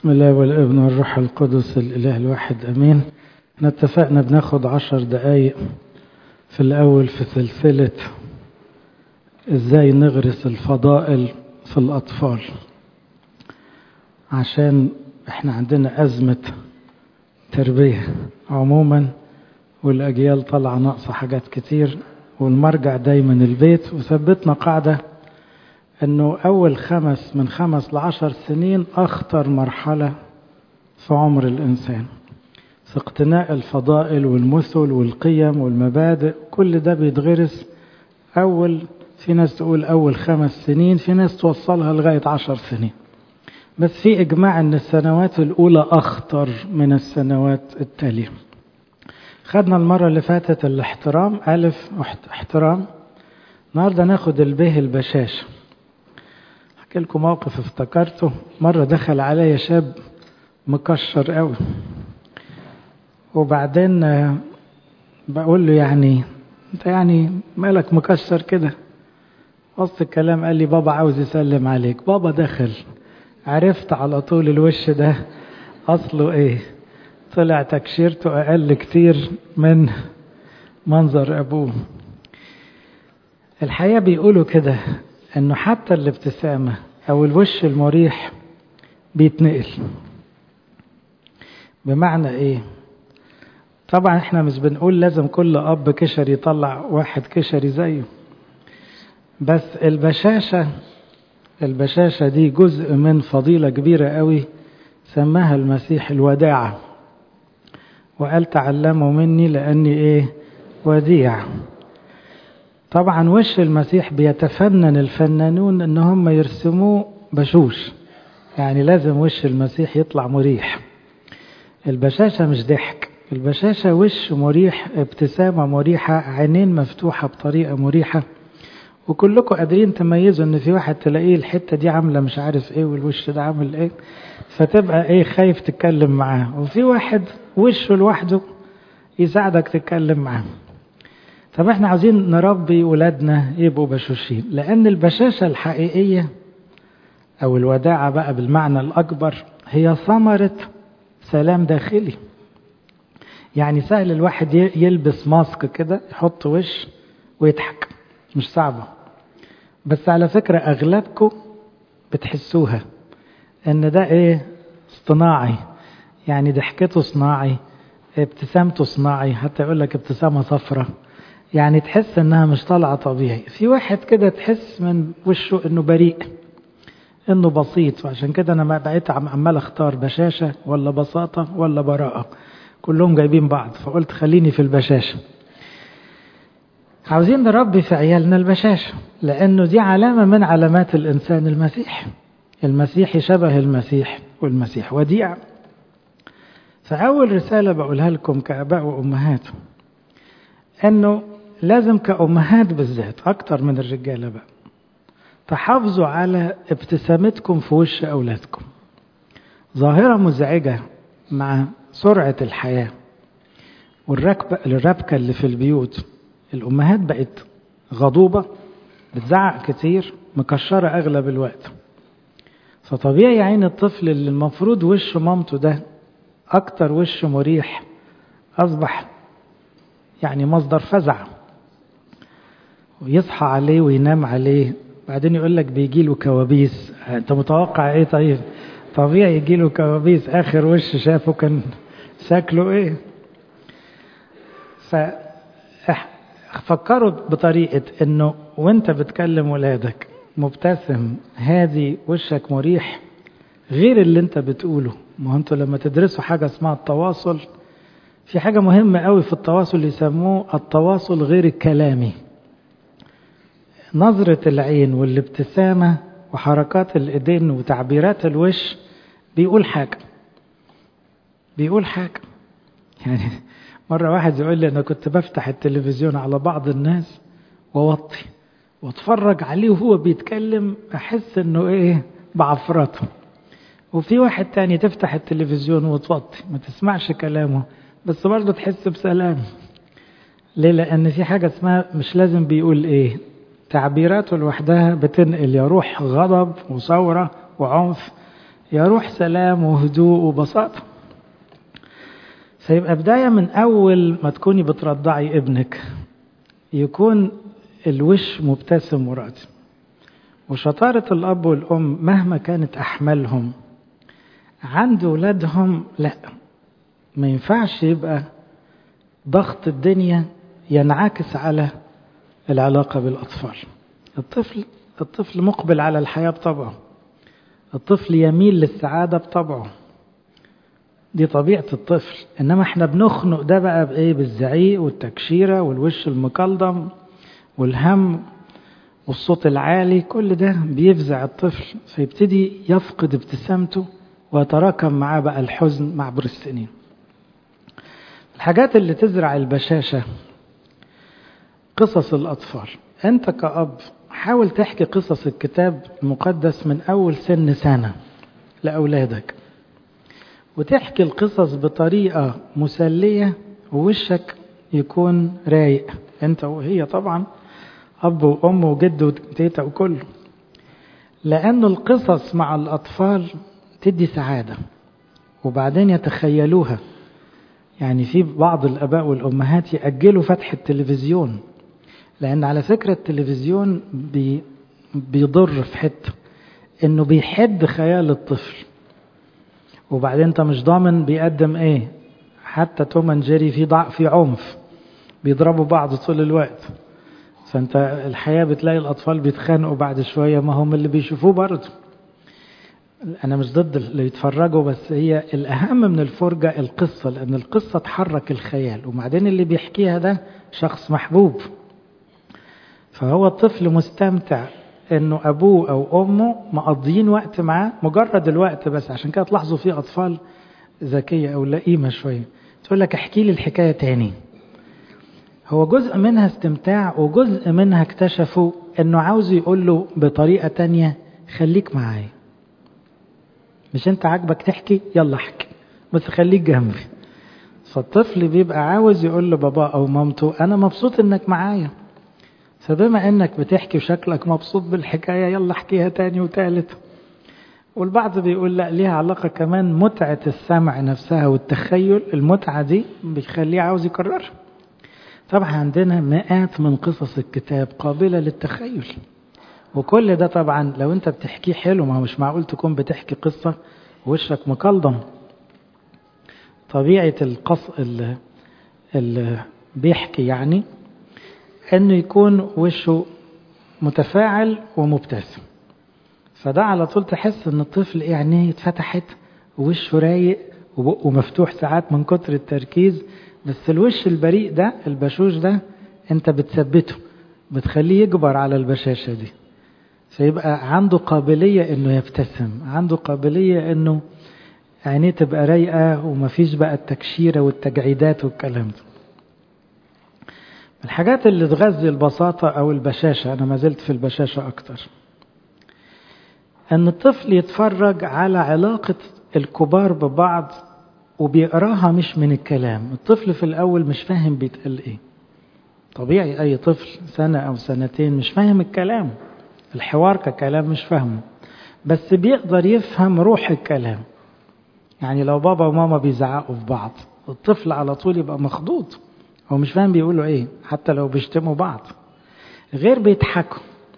بسم الله والابن والروح القدس الإله الواحد أمين احنا اتفقنا بناخد عشر دقايق في الأول في سلسلة ازاي نغرس الفضائل في الأطفال عشان احنا عندنا أزمة تربية عموما والأجيال طالعة ناقصة حاجات كتير والمرجع دايما البيت وثبتنا قاعدة انه اول خمس من خمس لعشر سنين اخطر مرحلة في عمر الانسان في اقتناء الفضائل والمثل والقيم والمبادئ كل ده بيتغرس اول في ناس تقول اول خمس سنين في ناس توصلها لغاية عشر سنين بس في اجماع ان السنوات الاولى اخطر من السنوات التالية خدنا المرة اللي فاتت الاحترام الف احترام النهارده ناخد البه البشاشه احكي لكم موقف افتكرته مرة دخل عليا شاب مكشر قوي وبعدين بقول له يعني انت يعني مالك مكشر كده وسط الكلام قال لي بابا عاوز يسلم عليك بابا دخل عرفت على طول الوش ده اصله ايه طلع تكشيرته اقل كتير من منظر ابوه الحقيقة بيقولوا كده انه حتى الابتسامة او الوش المريح بيتنقل بمعنى ايه طبعا احنا مش بنقول لازم كل اب كشري يطلع واحد كشري زيه بس البشاشة البشاشة دي جزء من فضيلة كبيرة قوي سماها المسيح الوداعة وقال تعلموا مني لأني ايه وديع طبعا وش المسيح بيتفنن الفنانون ان هم يرسموه بشوش يعني لازم وش المسيح يطلع مريح البشاشة مش ضحك البشاشة وش مريح ابتسامة مريحة عينين مفتوحة بطريقة مريحة وكلكم قادرين تميزوا ان في واحد تلاقيه الحتة دي عاملة مش عارف ايه والوش ده عامل ايه فتبقى ايه خايف تتكلم معاه وفي واحد وشه لوحده يساعدك تتكلم معاه طب احنا عاوزين نربي ولادنا يبقوا بشوشين لان البشاشة الحقيقية او الوداعة بقى بالمعنى الاكبر هي ثمرة سلام داخلي يعني سهل الواحد يلبس ماسك كده يحط وش ويضحك مش صعبة بس على فكرة اغلبكم بتحسوها ان ده ايه اصطناعي يعني ضحكته صناعي ابتسامته صناعي حتى يقول لك ابتسامة صفرة يعني تحس انها مش طالعه طبيعي في واحد كده تحس من وشه انه بريء انه بسيط وعشان كده انا ما بقيت عمال اختار بشاشه ولا بساطه ولا براءه كلهم جايبين بعض فقلت خليني في البشاشه عاوزين نربي في عيالنا البشاشه لانه دي علامه من علامات الانسان المسيح المسيحي شبه المسيح والمسيح وديع فاول رساله بقولها لكم كاباء وامهات انه لازم كأمهات بالذات أكتر من الرجالة بقى تحافظوا على ابتسامتكم في وش أولادكم ظاهرة مزعجة مع سرعة الحياة والركبة الربكة اللي في البيوت الأمهات بقت غضوبة بتزعق كتير مكشرة أغلب الوقت فطبيعي عين الطفل اللي المفروض وش مامته ده أكتر وش مريح أصبح يعني مصدر فزع ويصحى عليه وينام عليه بعدين يقول لك بيجي له كوابيس انت متوقع ايه طيب طبيعي يجي له كوابيس اخر وش شافه كان شكله ايه ف فكروا بطريقة انه وانت بتكلم ولادك مبتسم هادي وشك مريح غير اللي انت بتقوله ما انتوا لما تدرسوا حاجة اسمها التواصل في حاجة مهمة قوي في التواصل يسموه التواصل غير الكلامي نظرة العين والابتسامة وحركات الإيدين وتعبيرات الوش بيقول حاجة بيقول حاجة يعني مرة واحد يقول لي أنا كنت بفتح التلفزيون على بعض الناس ووطي واتفرج عليه وهو بيتكلم أحس إنه إيه بعفرته وفي واحد تاني تفتح التلفزيون وتوطي ما تسمعش كلامه بس برضه تحس بسلام ليه لان في حاجه اسمها مش لازم بيقول ايه تعبيراته لوحدها بتنقل يا روح غضب وثوره وعنف يا روح سلام وهدوء وبساطة فيبقى بداية من أول ما تكوني بترضعي ابنك يكون الوش مبتسم وراضي وشطارة الأب والأم مهما كانت أحمالهم عند ولادهم لا ما ينفعش يبقى ضغط الدنيا ينعكس على العلاقة بالأطفال الطفل الطفل مقبل على الحياة بطبعه الطفل يميل للسعادة بطبعه دي طبيعة الطفل إنما احنا بنخنق ده بقى بإيه بالزعيق والتكشيرة والوش المكلضم والهم والصوت العالي كل ده بيفزع الطفل فيبتدي يفقد ابتسامته ويتراكم معاه بقى الحزن مع عبر السنين الحاجات اللي تزرع البشاشة قصص الأطفال أنت كأب حاول تحكي قصص الكتاب المقدس من أول سن سنة لأولادك وتحكي القصص بطريقة مسلية ووشك يكون رايق أنت وهي طبعا أب وأم وجد وتيتا وكله لأن القصص مع الأطفال تدي سعادة وبعدين يتخيلوها يعني في بعض الآباء والأمهات يأجلوا فتح التلفزيون لأن على فكرة التلفزيون بي بيضر في حتة إنه بيحد خيال الطفل وبعدين أنت مش ضامن بيقدم إيه حتى توم اند جيري في ضع في عنف بيضربوا بعض طول الوقت فأنت الحياة بتلاقي الأطفال بيتخانقوا بعد شوية ما هم اللي بيشوفوه برضه أنا مش ضد اللي يتفرجوا بس هي الأهم من الفرجة القصة لأن القصة تحرك الخيال وبعدين اللي بيحكيها ده شخص محبوب فهو الطفل مستمتع انه ابوه او امه مقضيين وقت معاه مجرد الوقت بس عشان كده تلاحظوا في اطفال ذكيه او لئيمه شويه تقول لك احكي لي الحكايه تاني هو جزء منها استمتاع وجزء منها اكتشفوا انه عاوز يقول له بطريقه تانية خليك معايا مش انت عاجبك تحكي يلا احكي بس خليك جنبي فالطفل بيبقى عاوز يقول لبابا او مامته انا مبسوط انك معايا فبما انك بتحكي وشكلك مبسوط بالحكاية يلا احكيها تاني وتالت والبعض بيقول لا ليها علاقة كمان متعة السمع نفسها والتخيل المتعة دي بيخليه عاوز يكررها طبعا عندنا مئات من قصص الكتاب قابلة للتخيل وكل ده طبعا لو انت بتحكيه حلو ما هو مش معقول تكون بتحكي قصة وشك مكلضم طبيعة القص اللي, اللي بيحكي يعني انه يكون وشه متفاعل ومبتسم فده على طول تحس ان الطفل عينيه اتفتحت ووشه رايق وبقه مفتوح ساعات من كتر التركيز بس الوش البريء ده البشوش ده انت بتثبته بتخليه يجبر على البشاشة دي فيبقى عنده قابلية انه يبتسم عنده قابلية انه عينيه تبقى رايقة ومفيش بقى التكشيرة والتجعيدات والكلام ده الحاجات اللي تغذي البساطة أو البشاشة أنا ما زلت في البشاشة أكتر أن الطفل يتفرج على علاقة الكبار ببعض وبيقراها مش من الكلام الطفل في الأول مش فاهم بيتقال إيه طبيعي أي طفل سنة أو سنتين مش فاهم الكلام الحوار ككلام مش فاهمه بس بيقدر يفهم روح الكلام يعني لو بابا وماما بيزعقوا في بعض الطفل على طول يبقى مخضوض هو مش فاهم بيقولوا ايه حتى لو بيشتموا بعض غير بيضحكوا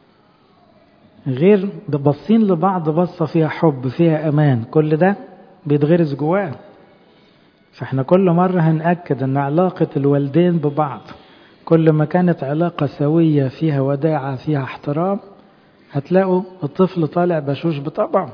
غير باصين لبعض بصة فيها حب فيها أمان كل ده بيتغرس جواه فاحنا كل مرة هنأكد أن علاقة الوالدين ببعض كل ما كانت علاقة سوية فيها وداعة فيها احترام هتلاقوا الطفل طالع بشوش بطبعه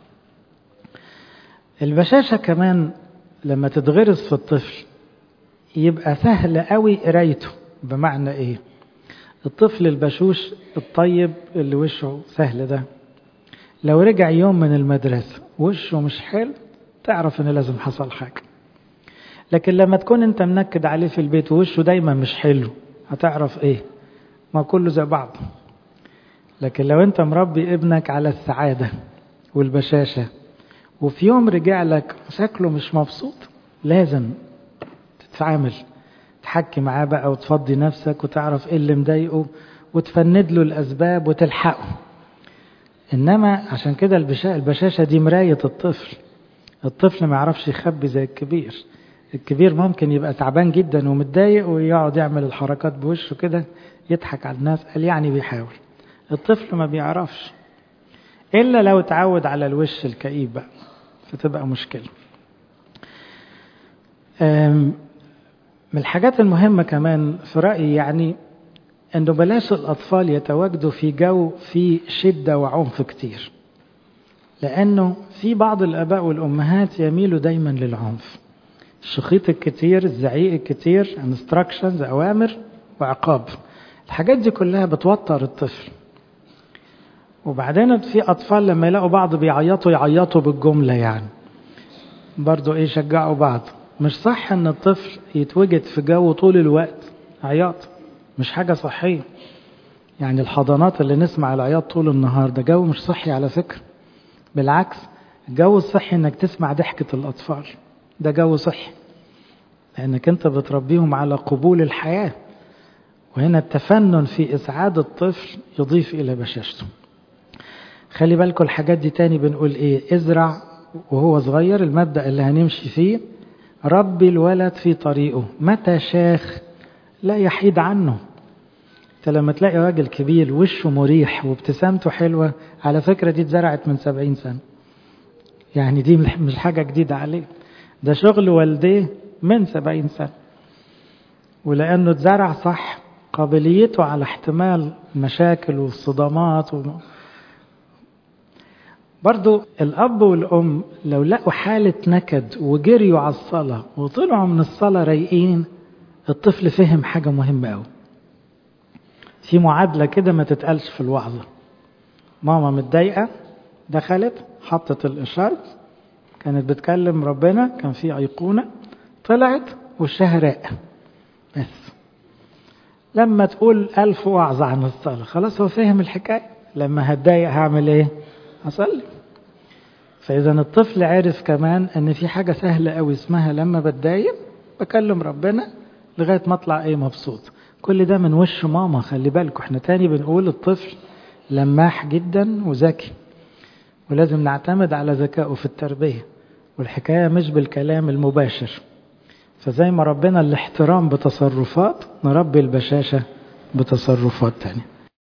البشاشة كمان لما تتغرس في الطفل يبقى سهل قوي قرايته بمعنى ايه الطفل البشوش الطيب اللي وشه سهل ده لو رجع يوم من المدرسة وشه مش حلو تعرف ان لازم حصل حاجة لكن لما تكون انت منكد عليه في البيت ووشه دايما مش حلو هتعرف ايه ما كله زي بعض لكن لو انت مربي ابنك على السعادة والبشاشة وفي يوم رجع لك شكله مش مبسوط لازم تتعامل تحكي معاه بقى وتفضي نفسك وتعرف ايه اللي مضايقه وتفند له الاسباب وتلحقه إنما عشان كده البشاشة دي مراية الطفل الطفل ما يعرفش يخبي زي الكبير الكبير ممكن يبقى تعبان جدا ومتضايق ويقعد يعمل الحركات بوشه كده يضحك على الناس قال يعني بيحاول الطفل ما بيعرفش إلا لو اتعود على الوش الكئيب بقى فتبقى مشكلة من الحاجات المهمة كمان في رأيي يعني أنه بلاش الأطفال يتواجدوا في جو فيه شدة وعنف كتير لأنه في بعض الآباء والأمهات يميلوا دايما للعنف الشخيط الكتير الزعيق الكتير انستراكشنز أوامر وعقاب الحاجات دي كلها بتوتر الطفل وبعدين في أطفال لما يلاقوا بعض بيعيطوا يعيطوا بالجملة يعني برضو إيه يشجعوا بعض مش صح ان الطفل يتوجد في جو طول الوقت عياط مش حاجة صحية يعني الحضانات اللي نسمع العياط طول النهار ده جو مش صحي على فكرة بالعكس الجو الصحي انك تسمع ضحكة الاطفال ده جو صحي لانك انت بتربيهم على قبول الحياة وهنا التفنن في اسعاد الطفل يضيف الى بشاشته خلي بالكم الحاجات دي تاني بنقول ايه ازرع وهو صغير المبدأ اللي هنمشي فيه ربي الولد في طريقه متى شاخ لا يحيد عنه انت لما تلاقي راجل كبير وشه مريح وابتسامته حلوة على فكرة دي اتزرعت من سبعين سنة يعني دي مش حاجة جديدة عليه ده شغل والديه من سبعين سنة ولأنه اتزرع صح قابليته على احتمال المشاكل والصدمات و... برضو الأب والأم لو لقوا حالة نكد وجريوا على الصلاة وطلعوا من الصلاة رايقين الطفل فهم حاجة مهمة أوي في معادلة كده ما تتقالش في الوعظة ماما متضايقة دخلت حطت الإشارة كانت بتكلم ربنا كان في أيقونة طلعت وشها راق بس لما تقول ألف وعظة عن الصلاة خلاص هو فهم الحكاية لما هتضايق هعمل ايه هصلي فإذا الطفل عرف كمان أن في حاجة سهلة أوي اسمها لما بتضايق بكلم ربنا لغاية ما أطلع إيه مبسوط كل ده من وش ماما خلي بالكم احنا تاني بنقول الطفل لماح جدا وذكي ولازم نعتمد على ذكائه في التربية والحكاية مش بالكلام المباشر فزي ما ربنا الاحترام بتصرفات نربي البشاشة بتصرفات تانية